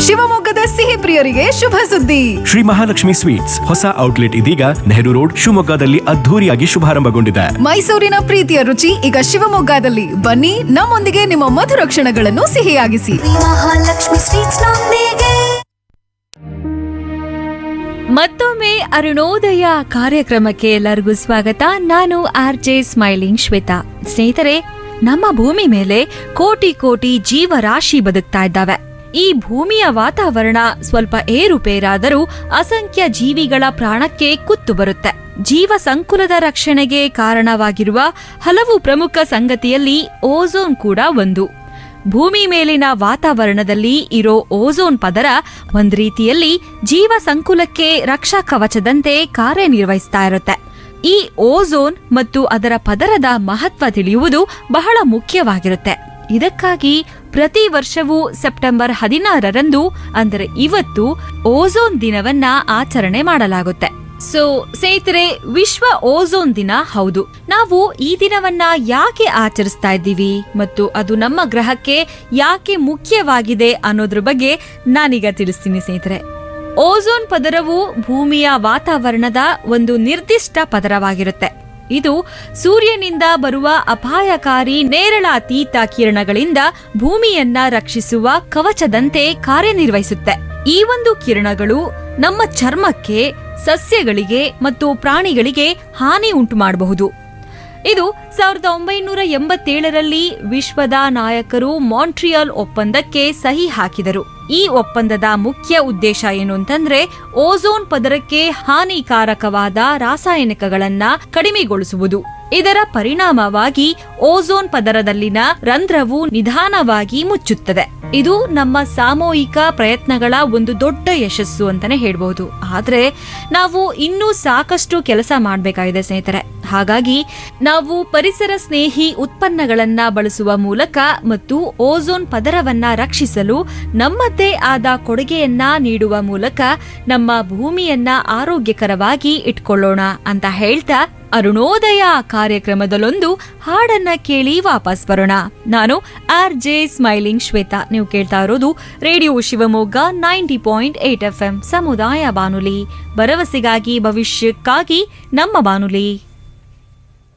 ಶಿವಮೊಗ್ಗದ ಸಿಹಿ ಪ್ರಿಯರಿಗೆ ಶುಭ ಸುದ್ದಿ ಶ್ರೀ ಮಹಾಲಕ್ಷ್ಮಿ ಸ್ವೀಟ್ಸ್ ಹೊಸ ಔಟ್ಲೆಟ್ ಇದೀಗ ನೆಹರು ರೋಡ್ ಶಿವಮೊಗ್ಗದಲ್ಲಿ ಅದ್ಧೂರಿಯಾಗಿ ಶುಭಾರಂಭಗೊಂಡಿದೆ ಮೈಸೂರಿನ ಪ್ರೀತಿಯ ರುಚಿ ಈಗ ಶಿವಮೊಗ್ಗದಲ್ಲಿ ಬನ್ನಿ ನಮ್ಮೊಂದಿಗೆ ನಿಮ್ಮ ಮಧುರ ಕ್ಷಣಗಳನ್ನು ಸಿಹಿಯಾಗಿಸಿ ಮಹಾಲಕ್ಷ್ಮಿ ಸ್ವೀಟ್ಸ್ ನೊಂದಿಗೆ ಮತ್ತೊಮ್ಮೆ ಅರುಣೋದಯ ಕಾರ್ಯಕ್ರಮಕ್ಕೆ ಎಲ್ಲರಿಗೂ ಸ್ವಾಗತ ನಾನು ಆರ್ ಜೆ ಸ್ಮೈಲಿಂಗ್ ಶ್ವೇತಾ ಸ್ನೇಹಿತರೆ ನಮ್ಮ ಭೂಮಿ ಮೇಲೆ ಕೋಟಿ ಕೋಟಿ ಜೀವರಾಶಿ ಬದುಕ್ತಾ ಇದ್ದಾವೆ ಈ ಭೂಮಿಯ ವಾತಾವರಣ ಸ್ವಲ್ಪ ಏರುಪೇರಾದರೂ ಅಸಂಖ್ಯ ಜೀವಿಗಳ ಪ್ರಾಣಕ್ಕೆ ಕುತ್ತು ಬರುತ್ತೆ ಜೀವ ಸಂಕುಲದ ರಕ್ಷಣೆಗೆ ಕಾರಣವಾಗಿರುವ ಹಲವು ಪ್ರಮುಖ ಸಂಗತಿಯಲ್ಲಿ ಓಝೋನ್ ಕೂಡ ಒಂದು ಭೂಮಿ ಮೇಲಿನ ವಾತಾವರಣದಲ್ಲಿ ಇರೋ ಓಝೋನ್ ಪದರ ಒಂದ್ ರೀತಿಯಲ್ಲಿ ಜೀವ ಸಂಕುಲಕ್ಕೆ ರಕ್ಷಾ ಕವಚದಂತೆ ಕಾರ್ಯನಿರ್ವಹಿಸ್ತಾ ಇರುತ್ತೆ ಈ ಓಝೋನ್ ಮತ್ತು ಅದರ ಪದರದ ಮಹತ್ವ ತಿಳಿಯುವುದು ಬಹಳ ಮುಖ್ಯವಾಗಿರುತ್ತೆ ಇದಕ್ಕಾಗಿ ಪ್ರತಿ ವರ್ಷವೂ ಸೆಪ್ಟೆಂಬರ್ ಹದಿನಾರರಂದು ಅಂದರೆ ಇವತ್ತು ಓಝೋನ್ ದಿನವನ್ನ ಆಚರಣೆ ಮಾಡಲಾಗುತ್ತೆ ಸೊ ಸ್ನೇಹಿತರೆ ವಿಶ್ವ ಓಝೋನ್ ದಿನ ಹೌದು ನಾವು ಈ ದಿನವನ್ನ ಯಾಕೆ ಆಚರಿಸ್ತಾ ಇದ್ದೀವಿ ಮತ್ತು ಅದು ನಮ್ಮ ಗ್ರಹಕ್ಕೆ ಯಾಕೆ ಮುಖ್ಯವಾಗಿದೆ ಅನ್ನೋದ್ರ ಬಗ್ಗೆ ನಾನೀಗ ತಿಳಿಸ್ತೀನಿ ಸ್ನೇಹಿತರೆ ಓಝೋನ್ ಪದರವು ಭೂಮಿಯ ವಾತಾವರಣದ ಒಂದು ನಿರ್ದಿಷ್ಟ ಪದರವಾಗಿರುತ್ತೆ ಇದು ಸೂರ್ಯನಿಂದ ಬರುವ ಅಪಾಯಕಾರಿ ನೇರಳಾತೀತ ಕಿರಣಗಳಿಂದ ಭೂಮಿಯನ್ನ ರಕ್ಷಿಸುವ ಕವಚದಂತೆ ಕಾರ್ಯನಿರ್ವಹಿಸುತ್ತೆ ಈ ಒಂದು ಕಿರಣಗಳು ನಮ್ಮ ಚರ್ಮಕ್ಕೆ ಸಸ್ಯಗಳಿಗೆ ಮತ್ತು ಪ್ರಾಣಿಗಳಿಗೆ ಹಾನಿ ಉಂಟು ಮಾಡಬಹುದು ಇದು ಸಾವಿರದ ಒಂಬೈನೂರ ಎಂಬತ್ತೇಳರಲ್ಲಿ ವಿಶ್ವದ ನಾಯಕರು ಮಾಂಟ್ರಿಯಲ್ ಒಪ್ಪಂದಕ್ಕೆ ಸಹಿ ಹಾಕಿದರು ಈ ಒಪ್ಪಂದದ ಮುಖ್ಯ ಉದ್ದೇಶ ಏನು ಅಂತಂದ್ರೆ ಓಝೋನ್ ಪದರಕ್ಕೆ ಹಾನಿಕಾರಕವಾದ ರಾಸಾಯನಿಕಗಳನ್ನ ಕಡಿಮೆಗೊಳಿಸುವುದು ಇದರ ಪರಿಣಾಮವಾಗಿ ಓಝೋನ್ ಪದರದಲ್ಲಿನ ರಂಧ್ರವು ನಿಧಾನವಾಗಿ ಮುಚ್ಚುತ್ತದೆ ಇದು ನಮ್ಮ ಸಾಮೂಹಿಕ ಪ್ರಯತ್ನಗಳ ಒಂದು ದೊಡ್ಡ ಯಶಸ್ಸು ಅಂತಾನೆ ಹೇಳ್ಬಹುದು ಆದ್ರೆ ನಾವು ಇನ್ನೂ ಸಾಕಷ್ಟು ಕೆಲಸ ಮಾಡಬೇಕಾಗಿದೆ ಸ್ನೇಹಿತರೆ ಹಾಗಾಗಿ ನಾವು ಪರಿಸರ ಸ್ನೇಹಿ ಉತ್ಪನ್ನಗಳನ್ನ ಬಳಸುವ ಮೂಲಕ ಮತ್ತು ಓಝೋನ್ ಪದರವನ್ನ ರಕ್ಷಿಸಲು ನಮ್ಮದೇ ಆದ ಕೊಡುಗೆಯನ್ನ ನೀಡುವ ಮೂಲಕ ನಮ್ಮ ಭೂಮಿಯನ್ನ ಆರೋಗ್ಯಕರವಾಗಿ ಇಟ್ಕೊಳ್ಳೋಣ ಅಂತ ಹೇಳ್ತಾ ಅರುಣೋದಯ ಕಾರ್ಯಕ್ರಮದಲ್ಲೊಂದು ಹಾಡನ್ನ ಕೇಳಿ ವಾಪಸ್ ಬರೋಣ ನಾನು ಆರ್ ಜೆ ಸ್ಮೈಲಿಂಗ್ ಶ್ವೇತಾ ನೀವು ಕೇಳ್ತಾ ಇರೋದು radio Shivamogga ninety point eight F M ಸಮುದಾಯ ಬಾನುಲಿ ಭರವಸೆಗಾಗಿ ಭವಿಷ್ಯಕ್ಕಾಗಿ ನಮ್ಮ ಬಾನುಲಿ